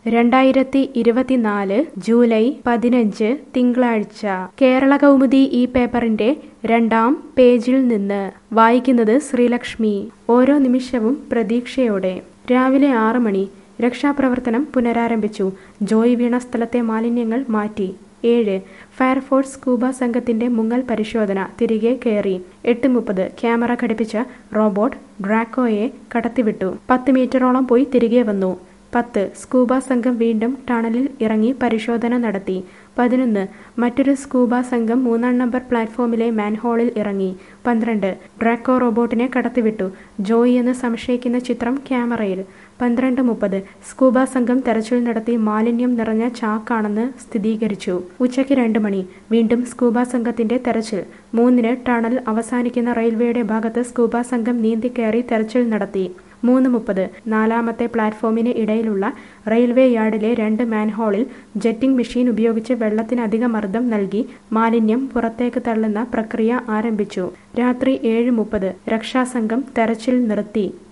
രണ്ടായിരത്തി ഇരുപത്തിനാല് ജൂലൈ പതിനഞ്ച് തിങ്കളാഴ്ച കേരള കൗമുദി ഈ പേപ്പറിന്റെ രണ്ടാം പേജിൽ നിന്ന് വായിക്കുന്നത് ശ്രീലക്ഷ്മി ഓരോ നിമിഷവും പ്രതീക്ഷയോടെ രാവിലെ ആറ് മണി രക്ഷാപ്രവർത്തനം പുനരാരംഭിച്ചു ജോയ് വീണ സ്ഥലത്തെ മാലിന്യങ്ങൾ മാറ്റി ഏഴ് ഫയർഫോഴ്സ് സ്കൂബ സംഘത്തിന്റെ മുങ്ങൽ പരിശോധന തിരികെ കയറി എട്ട് മുപ്പത് ക്യാമറ ഘടിപ്പിച്ച റോബോട്ട് ഡ്രാക്കോയെ കടത്തിവിട്ടു പത്ത് മീറ്ററോളം പോയി തിരികെ വന്നു പത്ത് സ്കൂബ സംഘം വീണ്ടും ടണലിൽ ഇറങ്ങി പരിശോധന നടത്തി പതിനൊന്ന് മറ്റൊരു സ്കൂബ സംഘം മൂന്നാം നമ്പർ പ്ലാറ്റ്ഫോമിലെ മാൻഹോളിൽ ഇറങ്ങി പന്ത്രണ്ട് ഡ്രാക്കോ റോബോട്ടിനെ കടത്തിവിട്ടു ജോയി എന്ന് സംശയിക്കുന്ന ചിത്രം ക്യാമറയിൽ പന്ത്രണ്ട് മുപ്പത് സ്കൂബ സംഘം തെരച്ചിൽ നടത്തി മാലിന്യം നിറഞ്ഞ ചാക്കാണെന്ന് സ്ഥിരീകരിച്ചു ഉച്ചയ്ക്ക് രണ്ട് മണി വീണ്ടും സ്കൂബ സംഘത്തിന്റെ തെരച്ചിൽ മൂന്നിന് ടണൽ അവസാനിക്കുന്ന റെയിൽവേയുടെ ഭാഗത്ത് സ്കൂബ സംഘം നീന്തിക്കയറി തെരച്ചിൽ നടത്തി മൂന്ന് മുപ്പത് നാലാമത്തെ പ്ലാറ്റ്ഫോമിന് ഇടയിലുള്ള റെയിൽവേ യാർഡിലെ രണ്ട് മാൻഹോളിൽ ജെറ്റിംഗ് മെഷീൻ ഉപയോഗിച്ച് വെള്ളത്തിന് അധിക മർദ്ദം നൽകി മാലിന്യം പുറത്തേക്ക് തള്ളുന്ന പ്രക്രിയ ആരംഭിച്ചു രാത്രി ഏഴ് മുപ്പത് രക്ഷാസംഘം തെരച്ചിൽ നിർത്തി